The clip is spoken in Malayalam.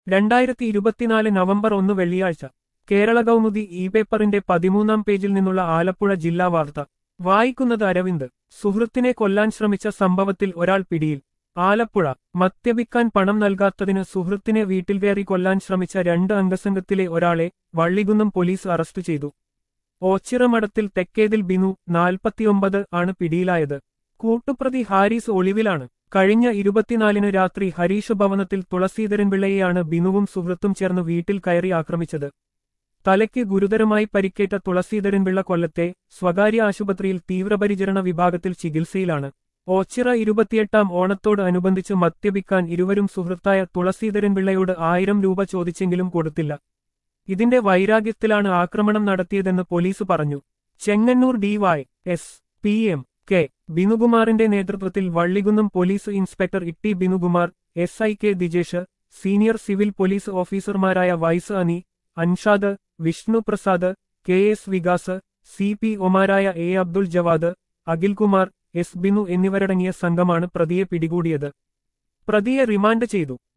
രണ്ടായിരത്തി ഇരുപത്തിനാല് നവംബർ ഒന്ന് വെള്ളിയാഴ്ച കേരള കൗമുദി ഇ പേപ്പറിന്റെ പതിമൂന്നാം പേജിൽ നിന്നുള്ള ആലപ്പുഴ ജില്ലാ വാർത്ത വായിക്കുന്നത് അരവിന്ദ് സുഹൃത്തിനെ കൊല്ലാൻ ശ്രമിച്ച സംഭവത്തിൽ ഒരാൾ പിടിയിൽ ആലപ്പുഴ മദ്യപിക്കാൻ പണം നൽകാത്തതിന് സുഹൃത്തിനെ വീട്ടിൽ കയറി കൊല്ലാൻ ശ്രമിച്ച രണ്ട് അംഗസംഘത്തിലെ ഒരാളെ വള്ളികുന്നം പോലീസ് അറസ്റ്റ് ചെയ്തു ഓച്ചിറമഠത്തിൽ തെക്കേതിൽ ബിനു നാൽപ്പത്തിയൊമ്പത് ആണ് പിടിയിലായത് കൂട്ടുപ്രതി ഹാരിസ് ഒളിവിലാണ് കഴിഞ്ഞ ഇരുപത്തിനാലിന് രാത്രി ഹരീഷ് ഭവനത്തിൽ തുളസീധരൻ പിള്ളയെയാണ് ബിനുവും സുഹൃത്തും ചേർന്ന് വീട്ടിൽ കയറി ആക്രമിച്ചത് തലയ്ക്ക് ഗുരുതരമായി പരിക്കേറ്റ തുളസീധരൻ പിള്ള കൊല്ലത്തെ സ്വകാര്യ ആശുപത്രിയിൽ തീവ്രപരിചരണ വിഭാഗത്തിൽ ചികിത്സയിലാണ് ഓച്ചിറ ഇരുപത്തിയെട്ടാം ഓണത്തോട് അനുബന്ധിച്ച് മദ്യപിക്കാൻ ഇരുവരും സുഹൃത്തായ തുളസീധരൻ പിള്ളയോട് ആയിരം രൂപ ചോദിച്ചെങ്കിലും കൊടുത്തില്ല ഇതിന്റെ വൈരാഗ്യത്തിലാണ് ആക്രമണം നടത്തിയതെന്ന് പോലീസ് പറഞ്ഞു Chengannur DY S P M K ബിനുകുമാറിന്റെ നേതൃത്വത്തിൽ Vallikunnam police inspector Itty Binukumar S I K Dijesh senior civil police ഓഫീസർമാരായ വൈസ് Ani Anshad Vishnu Prasad K S Vikas C P ഒമാരായ എ അബ്ദുൾ ജവാദ് അഖിൽകുമാർ എസ് ബിനു എന്നിവരടങ്ങിയ സംഘമാണ് പ്രതിയെ പിടികൂടിയത് പ്രതിയെ റിമാൻഡ് ചെയ്തു